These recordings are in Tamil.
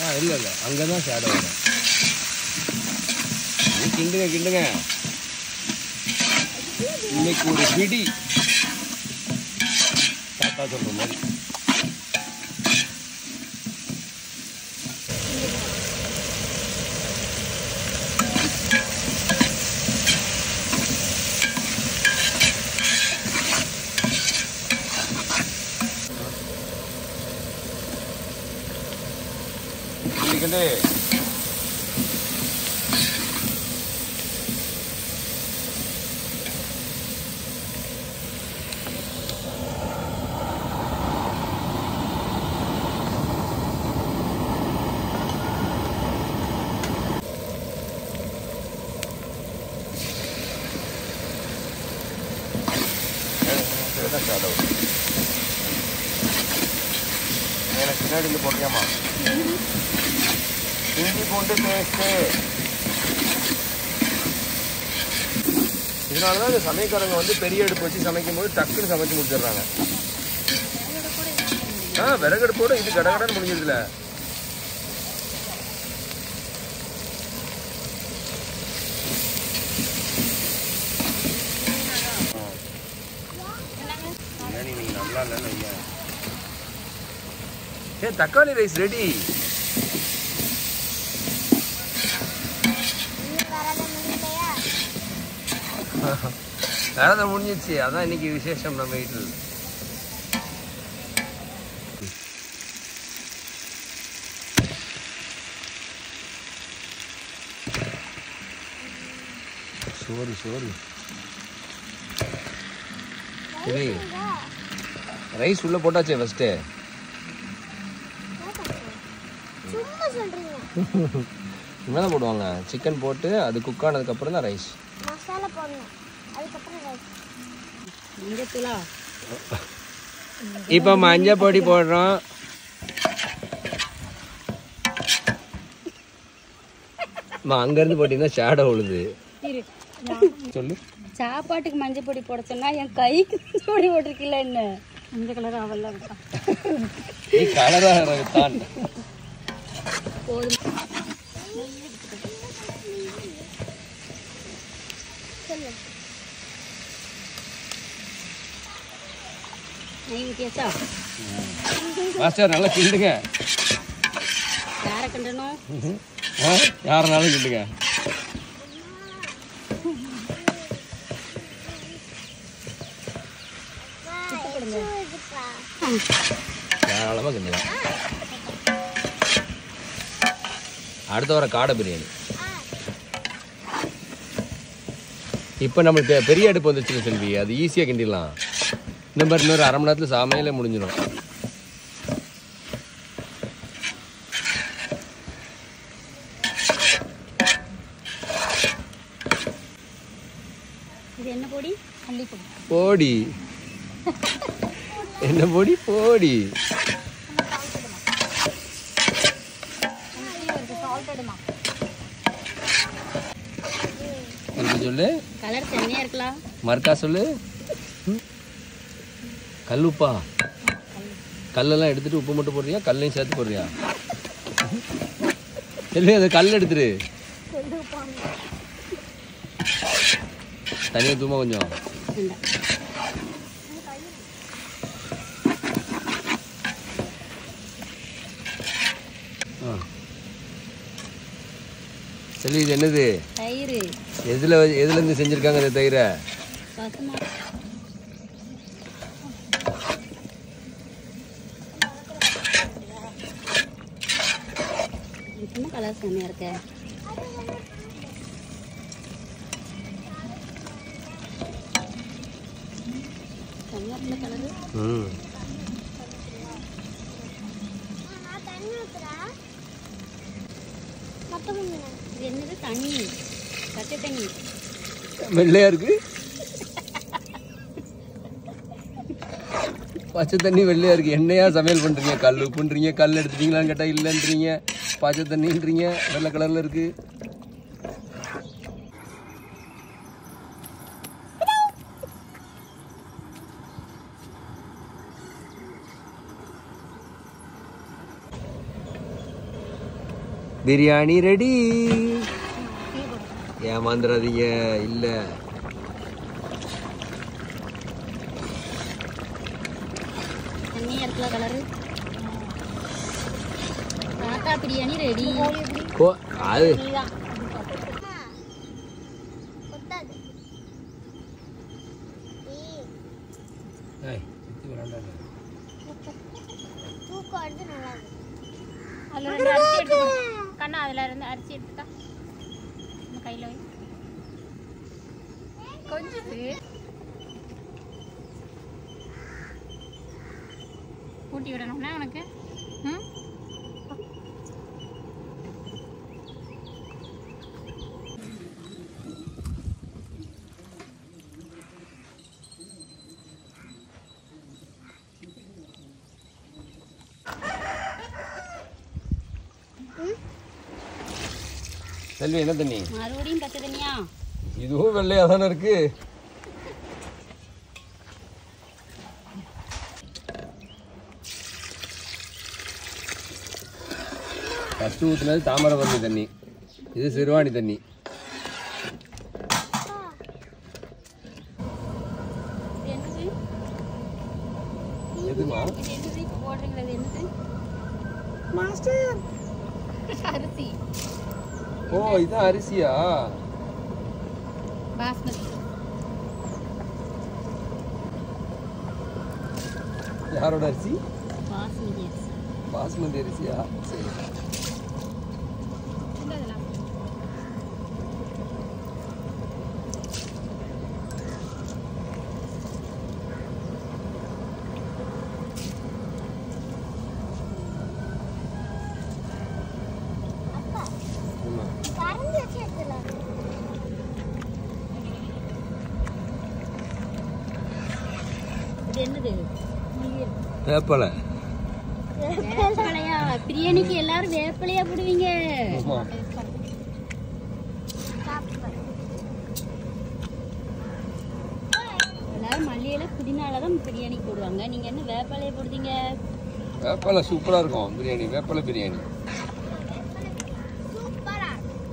ஆ இல்லை இல்லை அங்கே தான் ஷேடோ வரும் நீ கிண்டுங்க கிண்டுங்க இன்னைக்கு ஒரு பிடி தாத்தா சொல்ற மாதிரி கிண்டு எனக்கு பின்னாடி இருந்து போட்டியாமா இஞ்சி பூண்டு பேஸ்ட்டு இதனால தான் இந்த சமயக்காரங்க வந்து பெரிய அடுப்பு வச்சு சமைக்கும் போது டக்குன்னு சமைச்சு முடிச்சிடுறாங்க ஆ விறகடுப்போட இது கடகடன்னு முடிஞ்சதுல பிரியாணி நீங்க நல்லா இல்லைன்னு வைங்க ஏ தக்காளி ரைஸ் ரெடி வேலை முடிஞ்சிச்சு அதான் இன்னைக்கு விசேஷம் நம்ம வீட்டில் சோறு சோறு சரி ரைஸ் உள்ள போட்டாச்சே ஃபர்ஸ்ட்டு சும்மா சொல்றீங்க என்ன போடுவாங்க சிக்கன் போட்டு அது குக் ஆனதுக்கப்புறம் தான் ரைஸ் மசாலா போடணும் அதுக்கப்புறம் ரைஸ் மஞ்சத்தூளா இப்போ மஞ்சள் பொடி போடுறோம் அம்மா, அங்கேருந்து போட்டிங்கன்னா ஷேடோ விழுது இரு சொல்லு சாப்பாட்டுக்கு மஞ்சள் பொடி போட சொன்னா என் கைக்கு மஞ்சள் பொடி போட்டிருக்கல என்ன மஞ்சள் கலர் அவல்ல இருக்கா நீ கலராக தான் போதும் நெய் ஊற்றியாச்சா மாஸ்டர் நல்லா கிண்டுங்க யாரை கண்டனும் ஆ யாருனாலும் கிண்டுங்க தாராளமாக கிண்டுங்க அடுத்த வர காடை பிரியாணி இப்போ நம்மளுக்கு பெரிய அடுப்பு வந்துருச்சு செல்வி அது ஈஸியாக கிண்டிடலாம் இந்த மாதிரி இன்னொரு அரை மணி நேரத்தில் சமையலே முடிஞ்சிடும் இது என்ன பொடி மல்லிப்பொடி போடி என்ன பொடி போடி சால்ட்டடுமா திருப்பி சொல்லு கலர் செம்மையா இருக்கலாம் மறுக்கா சொல்லு ம். கல்லுப்பா கல்லெல்லாம் எடுத்துட்டு உப்பு மட்டும் போடுறியா கல்லையும் சேர்த்து போடுறியா இல்லை அது கல் எடுத்துரு தனியாக தூமா கொஞ்சம் இந்த ஆ சரி இது என்னது தயிர் எதுல எதுல இருந்து செஞ்சிருக்காங்க இந்த தயிரை பசுமா இன்னும் கலர் செம்மையா இருக்க செம்மையா இருக்குல்ல கலரு ம் நான் தண்ணி ஊத்துறேன் மொத்தம் இது என்னது தண்ணி பச்சை தண்ணி வெள்ளையா இருக்கு பச்சை தண்ணி வெள்ளையா இருக்கு என்னையா சமையல் பண்றீங்க கல் உப்புன்றீங்க கல் எடுத்துட்டீங்களான்னு கேட்டா இல்லைன்றீங்க பச்சை தண்ணின்றீங்க வெள்ளை கலர்ல இருக்கு பிரியாணி ரெடி ஏமாந்துடாதீங்க இல்ல தண்ணியா இருக்குல்ல கலரு தாத்தா பிரியாணி ரெடி கோ அது கொத்தாது ஏய், தூக்கம் வருது நல்லா இருக்கு அதுல ரெண்டு அரிசி எடுத்து கொடு. கண்ணா அதுல இருந்து அரிசி எடுத்துட்டா இந்த கையில வை கொஞ்சது ஊட்டி விடணும்னா உனக்கு ம் செல்வி என்ன தண்ணி மறுபடியும் பச்சை தண்ணியா இதுவும் வெள்ளையா தானே இருக்கு ஃபஸ்ட்டு ஊற்றுனது தாமிரபரணி தண்ணி இது சிறுவாணி தண்ணி இது என்னது எதுமா இது என்னது இப்போ போடுறீங்களா இது என்னது அரிசி ஓ இதான் அரிசியா பாஸ்மதி யாரோட அரிசி பாஸ்மதி அரிசி பாஸ்மதி அரிசியா சரி இல்லை அதெல்லாம் ஆமா கரண்டி வச்சு எடுத்துடலாம் இது என்னது வேப்பலை வேப்பிலையா பிரியாணிக்கு எல்லாரும் வேப்பிலையா போடுவீங்க ஆமா சாப்பிட்டு எல்லாரும் மல்லியில புதினால தான் பிரியாணிக்கு போடுவாங்க நீங்க என்ன வேப்பிலைய போடுறீங்க வேப்பலை சூப்பரா இருக்கும் பிரியாணி வேப்பலை பிரியாணி சூப்பரா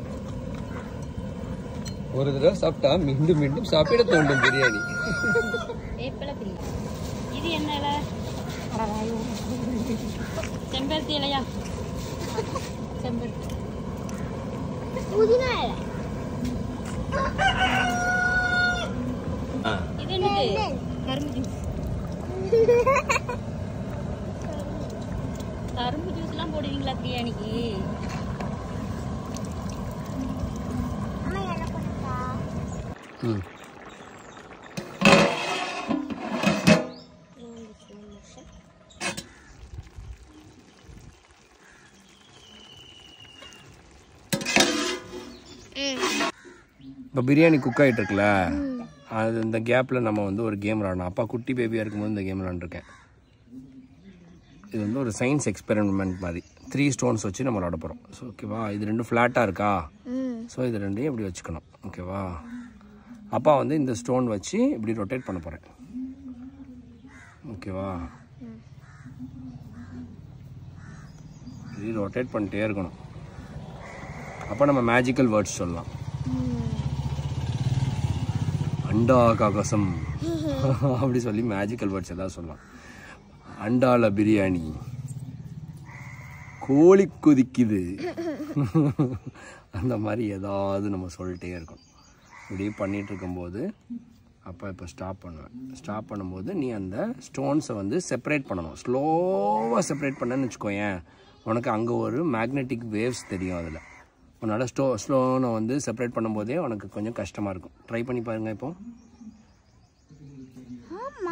ஒரு தடவை சாப்பிட்டா மீண்டும் மீண்டும் சாப்பிட தோண்டும் பிரியாணி வேப்பிலை பிரியாணி இது என்ன இலை செம்பருத்தி இலையா செம்பருத்தி புதினா இலை இது என்னது கரும்பு ஜூஸ் கரும்பு ஜூஸ்லாம் போடுவீங்களா பிரியாணிக்கு அம்மா என்ன பண்ணுறா ம் இப்போ பிரியாணி குக் ஆகிட்டு இருக்குல்ல அது இந்த கேப்பில் நம்ம வந்து ஒரு கேம் விளாடணும் அப்பா குட்டி பேபியாக இருக்கும்போது இந்த கேம் விளாண்டுருக்கேன் இது வந்து ஒரு சயின்ஸ் எக்ஸ்பெரிமெண்ட் மாதிரி த்ரீ ஸ்டோன்ஸ் வச்சு நம்ம விளாட போகிறோம் ஸோ ஓகேவா இது ரெண்டும் ஃப்ளாட்டாக இருக்கா ஸோ இது ரெண்டையும் இப்படி வச்சுக்கணும் ஓகேவா அப்பா வந்து இந்த ஸ்டோன் வச்சு இப்படி ரொட்டேட் பண்ண போகிறேன் ஓகேவா இப்படி ரொட்டேட் பண்ணிட்டே இருக்கணும் அப்போ நம்ம மேஜிக்கல் வேர்ட்ஸ் சொல்லலாம் அண்டா காகசம் அப்படி சொல்லி மேஜிக்கல் வேர்ட்ஸ் ஏதாவது சொல்லலாம் அண்டால பிரியாணி கோழி கொதிக்குது அந்த மாதிரி ஏதாவது நம்ம சொல்லிட்டே இருக்கணும் இப்படியே பண்ணிட்டு இருக்கும்போது அப்போ இப்போ ஸ்டாப் பண்ணுவேன் ஸ்டாப் பண்ணும்போது நீ அந்த ஸ்டோன்ஸை வந்து செப்பரேட் பண்ணணும் ஸ்லோவாக செப்பரேட் பண்ணேன்னு வச்சுக்கோயேன் உனக்கு அங்கே ஒரு மேக்னெட்டிக் வேவ்ஸ் தெரியும் அதில் உன்னால் ஸ்டோ ஸ்லோனை வந்து செப்பரேட் பண்ணும்போதே உனக்கு கொஞ்சம் கஷ்டமாக இருக்கும் ட்ரை பண்ணி பாருங்க இப்போ ஆமா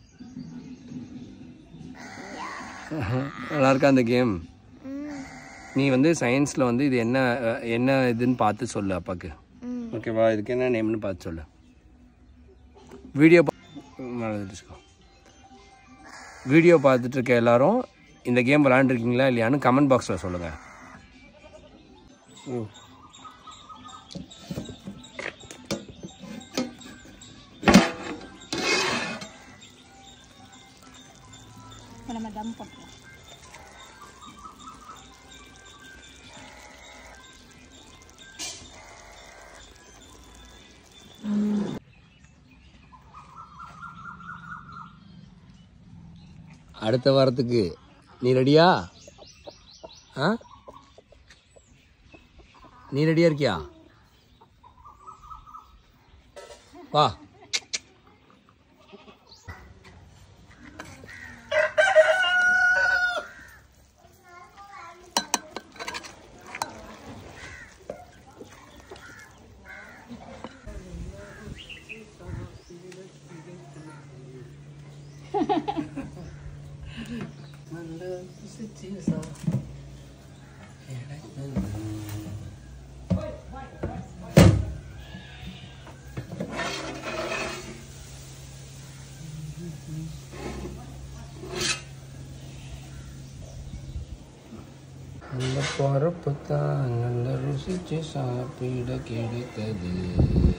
நல்லா இருக்கா அந்த கேம் ம் நீ வந்து சயின்ஸில் வந்து இது என்ன அஹ், என்ன இதுன்னு பார்த்து சொல்லு அப்பாக்கு ம் ஓகேவா இதுக்கு என்ன நேம்னு பார்த்து சொல்லு வீடியோ மறந்துட்டுச்சுக்கோ வீடியோ பார்த்துட்டு இருக்க எல்லாரும் இந்த கேம் விளாண்டுருக்கீங்களா இல்லையான்னு கமெண்ட் பாக்ஸில் சொல்லுங்கள் ம் இப்போ நம்ம தம் போட்டுருவோம் அடுத்த வாரத்துக்கு நீ ரெடியா ஆ நீ ரெடியா இருக்கியா வா அந்த பரப்பு தான் நல்ல ருசிச்சு சாப்பிட கிடைத்தது